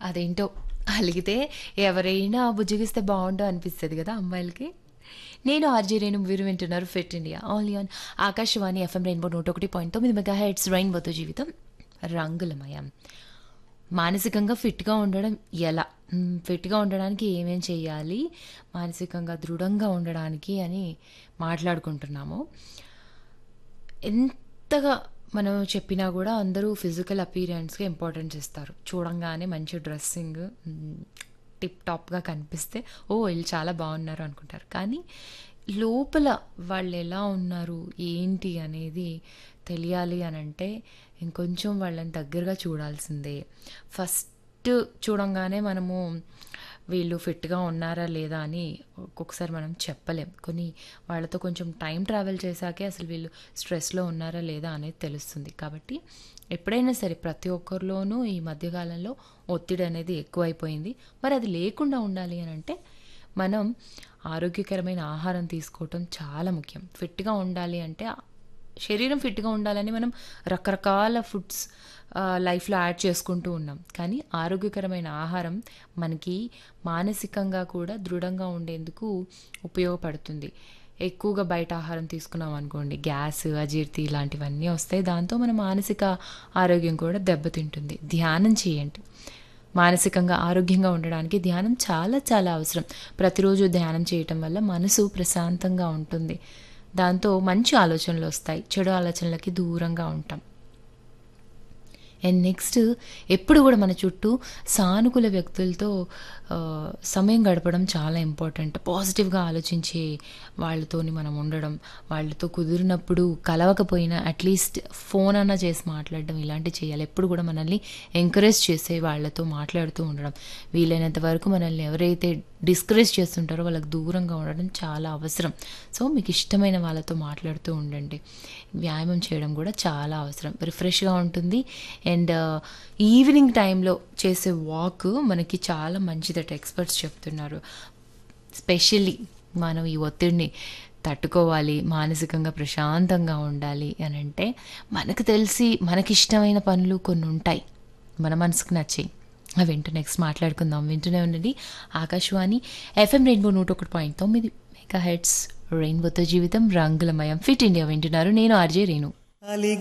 అదేంటో అలిగితే ఎవరైనా బుజ్జగిస్తే బాగుండు అనిపిస్తుంది కదా అమ్మాయిలకి నేను ఆర్జీ రేణు మీరు వింటున్నారు fit India only on Akashvani FM rainbow నూట ఒకటి పాయింట్ తొమ్మిది మెగా హెడ్స్ రెయిన్బోతో జీవితం రంగులమయం మానసికంగా ఫిట్గా ఉండడం ఎలా మ్, ఫిట్గా ఉండడానికి ఏమేం చేయాలి మానసికంగా దృఢంగా ఉండడానికి అని మాట్లాడుకుంటున్నాము ఎంతగా మనం చెప్పినా కూడా అందరూ ఫిజికల్ అపీరెన్స్కి ఇంపార్టెన్స్ ఇస్తారు చూడంగానే మంచి డ్రెస్సింగ్ టిప్ టాప్గా కనిపిస్తే ఓ వీళ్ళు చాలా బాగున్నారు అనుకుంటారు కానీ లోపల వాళ్ళు ఎలా ఉన్నారు ఏంటి అనేది తెలియాలి అని అంటే ఇంకొంచెం వాళ్ళని దగ్గరగా చూడాల్సిందే ఫస్ట్ చూడంగానే మనము వీళ్ళు ఫిట్గా ఉన్నారా లేదా అని ఒక్కొక్కసారి మనం చెప్పలేం కొన్ని వాళ్ళతో కొంచెం టైం ట్రావెల్ చేశాకే అసలు వీళ్ళు స్ట్రెస్లో ఉన్నారా లేదా అనేది తెలుస్తుంది కాబట్టి ఎప్పుడైనా సరే ప్రతి ఒక్కరిలోనూ ఈ మధ్యకాలంలో ఒత్తిడి అనేది ఎక్కువైపోయింది మరి అది లేకుండా ఉండాలి అని అంటే మనం ఆరోగ్యకరమైన ఆహారం తీసుకోవటం చాలా ముఖ్యం ఫిట్గా ఉండాలి అంటే శరీరం ఫిట్గా ఉండాలని మనం రకరకాల ఫుడ్స్ లైఫ్లో యాడ్ చేసుకుంటూ ఉన్నాం కానీ ఆరోగ్యకరమైన ఆహారం మనకి మానసికంగా కూడా దృఢంగా ఉండేందుకు ఉపయోగపడుతుంది ఎక్కువగా బయట ఆహారం తీసుకున్నాం అనుకోండి గ్యాస్ అజీర్తి ఇలాంటివన్నీ వస్తాయి దాంతో మన మానసిక ఆరోగ్యం కూడా దెబ్బతింటుంది ధ్యానం చేయండి మానసికంగా ఆరోగ్యంగా ఉండడానికి ధ్యానం చాలా చాలా అవసరం ప్రతిరోజు ధ్యానం చేయటం వల్ల మనసు ప్రశాంతంగా ఉంటుంది దాంతో మంచి ఆలోచనలు వస్తాయి చెడు ఆలోచనలకి దూరంగా ఉంటాం అండ్ నెక్స్ట్ ఎప్పుడు కూడా మన చుట్టూ సానుకూల వ్యక్తులతో ఆ, సమయం గడపడం చాలా ఇంపార్టెంట్ పాజిటివ్గా ఆలోచించే వాళ్ళతోని మనం ఉండడం వాళ్ళతో కుదిరినప్పుడు కలవకపోయినా అట్లీస్ట్ ఫోన్ అన్నా చేసి మాట్లాడడం ఇలాంటివి చేయాలి ఎప్పుడు కూడా మనల్ని ఎంకరేజ్ చేసే వాళ్ళతో మాట్లాడుతూ ఉండడం వీలైనంత వరకు మనల్ని ఎవరైతే డిస్కరేజ్ చేస్తుంటారో వాళ్ళకి దూరంగా ఉండడం చాలా అవసరం సో మీకు ఇష్టమైన వాళ్ళతో మాట్లాడుతూ ఉండండి వ్యాయామం చేయడం కూడా చాలా అవసరం రిఫ్రెష్గా ఉంటుంది అండ్ ఈవినింగ్ టైంలో చేసే వాక్ మనకి చాలా మంచిదట ఎక్స్పర్ట్స్ చెప్తున్నారు స్పెషల్లీ మనం ఈ ఒత్తిడిని తట్టుకోవాలి మానసికంగా ప్రశాంతంగా ఉండాలి అని అంటే మనకు తెలిసి మనకిష్టమైన పనులు కొన్ని ఉంటాయి మన మనసుకు నచ్చాయి అవి వింటూ నెక్స్ట్ మాట్లాడుకుందాం వింటూనే ఉండండి ఆకాశవాణి ఎఫ్ఎం రెయిన్బో నూట ఒకటి పాయింట్ తొమ్మిది మెగా హెడ్స్ రెయిన్బోతో జీవితం రంగులమయం ఫిట్ ఇండియా వింటున్నారు నేను ఆర్జే రేణు అలిగి